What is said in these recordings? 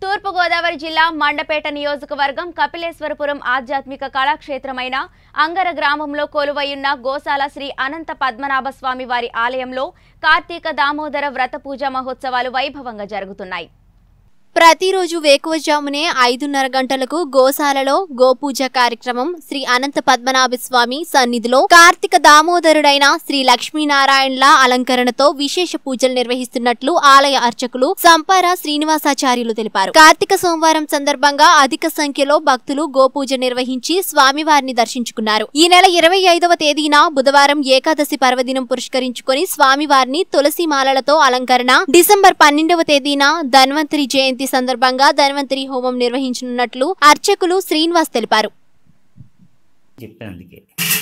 తూర్పుగోదావరి జిల్లా మండపేట నియోజకవర్గం కపిలేశ్వరపురం ఆధ్యాత్మిక కళాక్షేత్రమైన అంగర గ్రామంలో కొలువైయున్న గోశాల శ్రీ అనంత పద్మనాభ స్వామి వారి ఆలయంలో కార్తీక దామోదర వ్రత పూజ మహోత్సవాలు వైభవంగా జరుగుతున్నాయి ప్రతిరోజు వేకువజామునే ఐదున్నర గంటలకు గోశాలలో గోపూజ కార్యక్రమం శ్రీ అనంత పద్మనాభ స్వామి సన్నిధిలో కార్తీక దామోదరుడైన శ్రీ లక్ష్మీనారాయణల అలంకరణతో విశేష పూజలు నిర్వహిస్తున్నట్లు ఆలయ అర్చకులు సంపార శ్రీనివాసాచార్యులు తెలిపారు కార్తీక సోమవారం సందర్భంగా అధిక సంఖ్యలో భక్తులు గోపూజ నిర్వహించి స్వామివారిని దర్శించుకున్నారు ఈ నెల ఇరవై ఐదవ తేదీన బుధవారం ఏకాదశి పర్వదినం పురస్కరించుకొని స్వామివారిని తులసి మాలలతో అలంకరణ డిసెంబర్ పన్నెండవ తేదీన ధన్వంతరి జయంతి సందర్భంగా ధన్వంతరి హోమం నిర్వహించనున్నట్లు అర్చకులు శ్రీనివాస్ తెలిపారు చెప్పాను అందుకే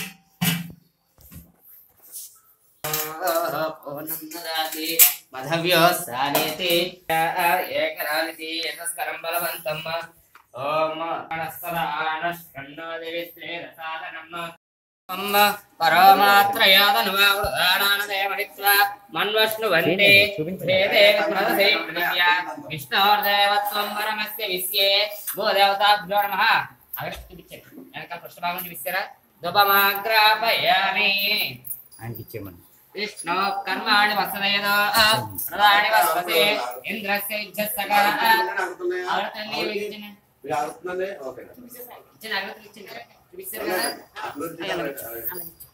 పూర్ణందదాతి మధవ్యో సానేతి ఏకరాలితి యతస్కరం బలవంతం ఓం అనస్కరానష్కన్నోదివిత్రే రసాదనమ్మ అమ్మ పరమాత్రయాదనువావృదానానదేవహిత్వా మన్వష్ణువంతే వేదేవ స్మరసే ప్రణిత్య విష్ణోర్దేవత్వం పరమస్య విశ్యే భూదేవతాభ్యో నమః అగస్టు చూపించండి వెనకాల పృష్ఠభాగం చూపిస్తారా దుపమాగ్రాపయామి ఆయనకి ఇచ్చేయమని విష్ణు కర్మాణి వసదయదో ప్రదాని వసతే ఇంద్రస్య యుద్ధస్సగా ఆడతల్లి ఇచ్చిన ఆడుతుందండి ఓకే ఇచ్చిన అగరత్తులు ఇచ్చిన చూపిస్తారు కదా అయ్యా, అలా ఇచ్చి. అలా ఇచ్చి.